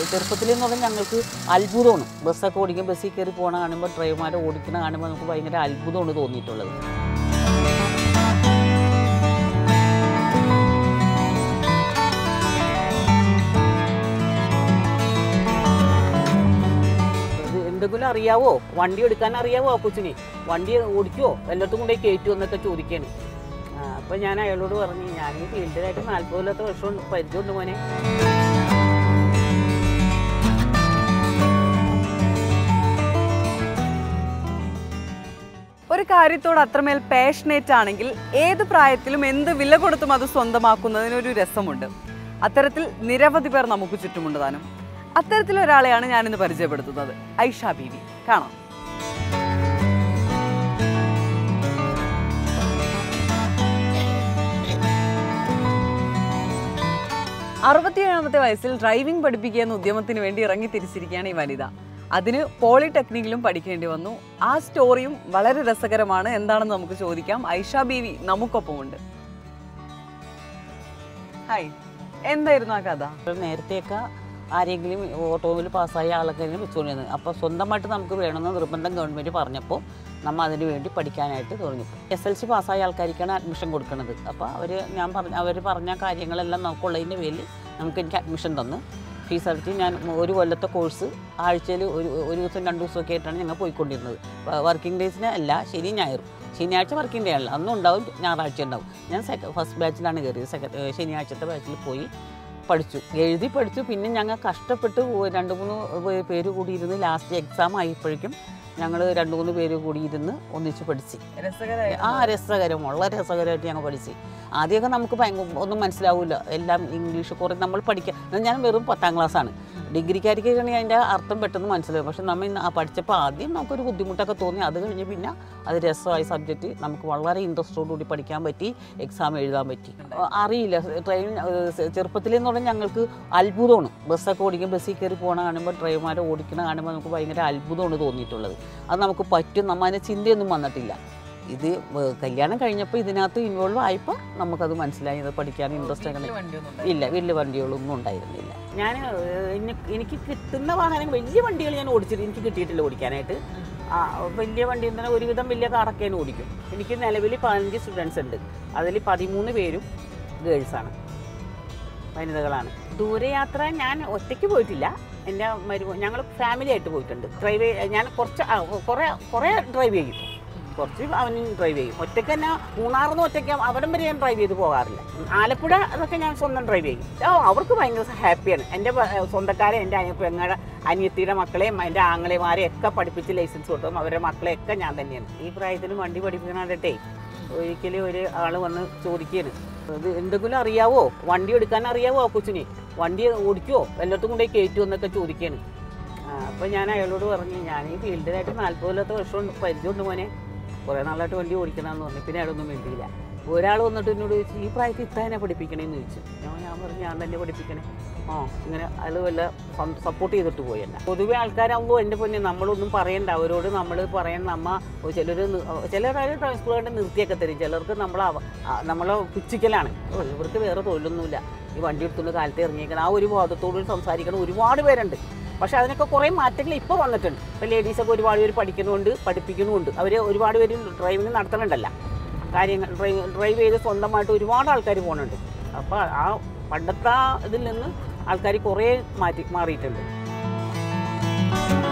ചെറുപ്പത്തിൽ എന്ന് പറഞ്ഞാൽ ഞങ്ങൾക്ക് അത്ഭുതമാണ് ബസ്സൊക്കെ ഓടിക്കും ബസ്സിൽ കയറി പോകണ കാണുമ്പോൾ ഡ്രൈവർമാരെ ഓടിക്കണ കാണുമ്പോൾ നമുക്ക് ഭയങ്കര അത്ഭുതമാണ് തോന്നിയിട്ടുള്ളത് ഇത് എന്തെങ്കിലും അറിയാവോ വണ്ടി എടുക്കാൻ അറിയാവോ ആ കൊച്ചിന് വണ്ടി ഓടിക്കുവോ എല്ലായിടത്തും കൊണ്ടുപോയി കയറ്റുമോ എന്നൊക്കെ ചോദിക്കാണ് അപ്പം ഞാൻ അയാളോട് പറഞ്ഞു ഞാൻ ഈ ഫീൽഡിലായിട്ട് നാൽപ്പത് കൊല്ലത്തെ വർഷം പരിചയമുണ്ട് മോനെ ഒരു കാര്യത്തോട് അത്രമേൽ പാഷനേറ്റ് ആണെങ്കിൽ ഏത് പ്രായത്തിലും എന്ത് വില കൊടുത്തും അത് സ്വന്തമാക്കുന്നതിനൊരു രസമുണ്ട് അത്തരത്തിൽ നിരവധി പേർ നമുക്ക് ചുറ്റുമുണ്ട് താനും അത്തരത്തിലൊരാളെയാണ് ഞാനിന്ന് പരിചയപ്പെടുത്തുന്നത് ഐഷ ബീവി കാണാം അറുപത്തിയേഴാമത്തെ വയസ്സിൽ ഡ്രൈവിംഗ് പഠിപ്പിക്കുക എന്ന ഉദ്യമത്തിന് വേണ്ടി ഇറങ്ങി തിരിച്ചിരിക്കുകയാണ് ഈ വനിത അതിന് പോളിടെക്നിക്കിലും പഠിക്കേണ്ടി വന്നു ആ സ്റ്റോറിയും വളരെ രസകരമാണ് എന്താണെന്ന് നമുക്ക് ചോദിക്കാം ഐഷ ബീവി നമുക്കൊപ്പമുണ്ട് ഹായ് എന്തായിരുന്നു ആ കഥ അപ്പോൾ നേരത്തെയൊക്കെ ആരെങ്കിലും ഓട്ടോമിൽ പാസ്സായ ആളൊക്കെ വെച്ചുകൊണ്ടിരുന്നത് അപ്പോൾ സ്വന്തമായിട്ട് നമുക്ക് വേണമെന്ന് നിർബന്ധം ഗവൺമെൻറ് പറഞ്ഞപ്പോൾ നമ്മൾ അതിന് വേണ്ടി പഠിക്കാനായിട്ട് തുടങ്ങി എസ് എൽ സി പാസ്സായ ആൾക്കാർക്കാണ് അഡ്മിഷൻ കൊടുക്കുന്നത് അപ്പോൾ അവർ ഞാൻ പറഞ്ഞ അവർ പറഞ്ഞ കാര്യങ്ങളെല്ലാം നമുക്കുള്ളതിൻ്റെ പേരിൽ നമുക്ക് എനിക്ക് അഡ്മിഷൻ തന്ന് ഫീസ് അടച്ച് ഞാൻ ഒരു കൊല്ലത്തെ കോഴ്സ് ആഴ്ചയിൽ ഒരു ഒരു ദിവസം രണ്ട് ദിവസമൊക്കെ ആയിട്ടാണ് ഞങ്ങൾ പോയിക്കൊണ്ടിരുന്നത് വർക്കിംഗ് ഡേയ്സിന് അല്ല ശനി ഞായറും ശനിയാഴ്ച വർക്കിംഗ് ഡേ അല്ല അന്നും ഉണ്ടാവും ഞായറാഴ്ച ഉണ്ടാവും ഞാൻ സെക്ക ഫസ്റ്റ് ബാച്ചിലാണ് കയറിയത് സെക്കൻഡ് ശനിയാഴ്ചത്തെ ബാച്ചിൽ പോയി പഠിച്ചു എഴുതി പഠിച്ചു പിന്നെ ഞങ്ങൾ കഷ്ടപ്പെട്ട് ഒ- രണ്ട് മൂന്ന് പേ- പേര് കൂടി ഇരുന്ന് ലാസ്റ്റ് എക്സാം ആയപ്പോഴേക്കും ഞങ്ങൾ രണ്ട് മൂന്ന് പേര് കൂടി ഇരുന്ന് ഒന്നിച്ച് പഠിച്ച് ആ രസകരം വളരെ രസകരമായിട്ട് ഞങ്ങൾ പഠിച്ച് ആദ്യമൊക്കെ നമുക്ക് ഭയങ്കര ഒന്നും മനസ്സിലാവില്ല എല്ലാം ഇംഗ്ലീഷ് കുറേ നമ്മൾ പഠിക്കാൻ ഞാൻ വെറും പത്താം ക്ലാസ്സാണ് ഡിഗ്രിക്കാർക്കാണെങ്കിൽ അതിൻ്റെ അർത്ഥം പെട്ടെന്ന് മനസ്സിലാവും പക്ഷെ നമ്മൾ ഇന്ന് ആ പഠിച്ചപ്പോൾ ആദ്യം നമുക്കൊരു ബുദ്ധിമുട്ടൊക്കെ തോന്നി അത് കഴിഞ്ഞ് പിന്നെ അത് രസമായ സബ്ജക്റ്റ് നമുക്ക് വളരെ ഇൻട്രസ്റ്റോടുകൂടി പഠിക്കാൻ പറ്റി എക്സാം എഴുതാൻ പറ്റി ആ, അറിയില്ല ട്രെയിൻ ചെറുപ്പത്തിൽ എന്ന് പറഞ്ഞാൽ ഞങ്ങൾക്ക് അത്ഭുതമാണ് ബസ്സൊക്കെ ഓടിക്കും ബസ്സിൽ കയറി പോകണ കാണുമ്പോൾ ഡ്രൈവർമാരെ ഓടിക്കണ കാണുമ്പോൾ നമുക്ക് ഭയങ്കര അത്ഭുതമാണ് തോന്നിയിട്ടുള്ളത് അത് നമുക്ക് പറ്റും നമ്മൾ അതിന് ചിന്തയൊന്നും വന്നിട്ടില്ല ഇത് ഏർ കല്യാണം കഴിഞ്ഞപ്പോൾ ഇതിനകത്ത് ഇൻവോൾവ് ആയപ്പോൾ നമുക്കത് മനസ്സിലായി ഇത് പഠിക്കാൻ ഇൻട്രസ്റ്റ് അങ്ങനെ ഇല്ല വലിയ വണ്ടികളൊന്നും ഉണ്ടായിരുന്നില്ല ഞാൻ എനിക്ക് കിട്ടുന്ന വാഹനം വലിയ വണ്ടികൾ ഞാൻ ഓടിച്ചിട്ട് എനിക്ക് കിട്ടിയിട്ടില്ല ഓടിക്കാനായിട്ട് ആ, വലിയ വണ്ടി തന്നെ ഒരുവിധം വലിയ കാറൊക്കെ ഞാൻ ഓടിക്കും എനിക്ക് നിലവിൽ പതിനഞ്ച് സ്റ്റുഡൻസ് ഉണ്ട് അതിൽ പതിമൂന്ന് പേരും ഗേൾസാണ് വനിതകളാണ് ദൂരയാത്ര ഞാൻ ഒറ്റയ്ക്ക് പോയിട്ടില്ല എൻ്റെ മരുമോ ഞങ്ങൾ ഫാമിലി ആയിട്ട് പോയിട്ടുണ്ട് ഡ്രൈവ് ഞാൻ കുറച്ച് ആ, കുറേ കുറേ ഡ്രൈവ് ചെയ്യും കുറച്ച് അവനും ഡ്രൈവ് ചെയ്യും ഒറ്റയ്ക്ക് തന്നെ മൂന്നാറിന്ന് ഒറ്റയ്ക്ക് അവിടം വരെ ഞാൻ ഡ്രൈവ് ചെയ്ത് പോകാറില്ല ആലപ്പുഴ അതൊക്കെ ഞാൻ സ്വന്തം ഡ്രൈവ് ചെയ്യും ഓ അവർക്ക് ഭയങ്കര ഹാപ്പിയാണ് എൻ്റെ പ- സ്വന്തക്കാരെ എൻ്റെ അനിയ പെങ്ങളുടെ അനിയത്തിയുടെ മക്കളെയും എൻ്റെ ആങ്ങളെമാരെയും ഒക്കെ പഠിപ്പിച്ച് ലൈസൻസ് കൊടുത്തും അവരുടെ മക്കളെയൊക്കെ ഞാൻ തന്നെയാണ് ഈ പ്രായത്തിൽ വണ്ടി പഠിപ്പിക്കണേ ഒരിക്കലും ഒരു ആൾ വന്ന് ചോദിക്കുകയാണ് ഇത് എന്തെങ്കിലും അറിയാവോ വണ്ടി എടുക്കാൻ അറിയാവോ ആ കൊച്ചിന് വണ്ടി ഓടിക്കുവോ എല്ലായിടത്തും കൊണ്ടുപോയി കയറ്റുമോ എന്നൊക്കെ ചോദിക്കുകയാണ് അപ്പോൾ ഞാൻ അയാളോട് പറഞ്ഞു ഞാൻ ഈ ഫീൽഡിലായിട്ട് നാൽപ്പത് കൊല്ലത്തെ വർഷം പരിചയമുണ്ട് മോനെ കുറേ നാളായിട്ട് വണ്ടി ഓടിക്കണമെന്ന് പറഞ്ഞു പിന്നെ അയാളൊന്നും വേണ്ടിയില്ല ഒരാൾ വന്നിട്ട് എന്നോട് ചോദിച്ചു ഈ പ്രായത്തിൽ ഇത്താനെ പഠിപ്പിക്കണേന്ന് ചോദിച്ചു ഞാൻ ഞാൻ പറഞ്ഞു ഞാൻ തന്നെ പഠിപ്പിക്കണേ ആ ഇങ്ങനെ അയാൾ വല്ല സപ്പോർട്ട് ചെയ്തിട്ട് പോയി എന്നെ പൊതുവെ ആൾക്കാരാകുമ്പോൾ എൻ്റെ പൊന്നെ നമ്മളൊന്നും പറയണ്ട അവരോട് നമ്മൾ പറയാൻ നമ്മ ചിലർ ചിലർ ട്രാൻസ്പോർട്ട് നിർത്തിയൊക്കെ തരും ചിലർക്ക് നമ്മൾ നമ്മളെ പുച്ഛിക്കലാണ് ഓ ഇവർക്ക് വേറെ തൊഴിലൊന്നുമില്ല ഈ വണ്ടി എടുത്തുകൊണ്ട് കാലത്ത് ഇറങ്ങിയേക്കണം ആ ഒരു ബോധത്തോട് സംസാരിക്കണം ഒരുപാട് പേരുണ്ട് പക്ഷെ അതിനൊക്കെ കുറേ മാറ്റങ്ങൾ ഇപ്പോൾ വന്നിട്ടുണ്ട് ഇപ്പോൾ ലേഡീസൊക്കെ ഒരുപാട് പേര് പഠിക്കുന്നുണ്ട് പഠിപ്പിക്കുന്നുമുണ്ട് അവർ ഒരുപാട് പേര് ഡ്രൈവിംഗ് നടത്തണുണ്ടല്ല കാര്യങ്ങൾ ഡ്രൈവ് ഡ്രൈവ് ചെയ്ത് സ്വന്തമായിട്ട് ഒരുപാട് ആൾക്കാർ പോകുന്നുണ്ട് അപ്പോൾ ആ പണ്ടത്തെ ആ ഇതിൽ നിന്ന് ആൾക്കാർ കുറേ മാറ്റി മാറിയിട്ടുണ്ട്